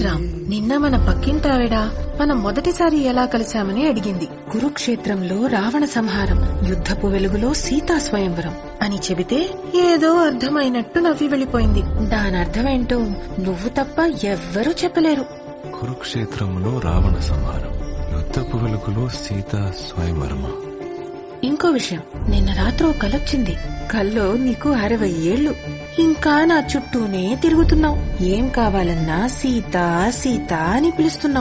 రామ్ నిన్న మన పక్కింటావిడ మనం మొదటిసారి ఎలా కలిశామని అడిగింది కురుక్షేత్రంలో రావణ సంహారం యుద్ధపు వెలుగులో సీతా స్వయంవరం అని చెబితే ఏదో అర్థమైనట్టు నవ్వి వెళ్ళిపోయింది దాని అర్థమేంటో నువ్వు తప్ప ఎవ్వరూ చెప్పలేరు కురుక్షేత్రంలో రావణ సంహారం యుద్ధపు వెలుగులో సీత స్వయంవరమ ఇంకో విషయం నిన్న రాత్రి ఓ కలొచ్చింది కల్లో నీకు అరవై ఏళ్లు ఇంకా నా చుట్టూనే తిరుగుతున్నావు ఏం కావాలన్నా సీత సీత అని పిలుస్తున్నావు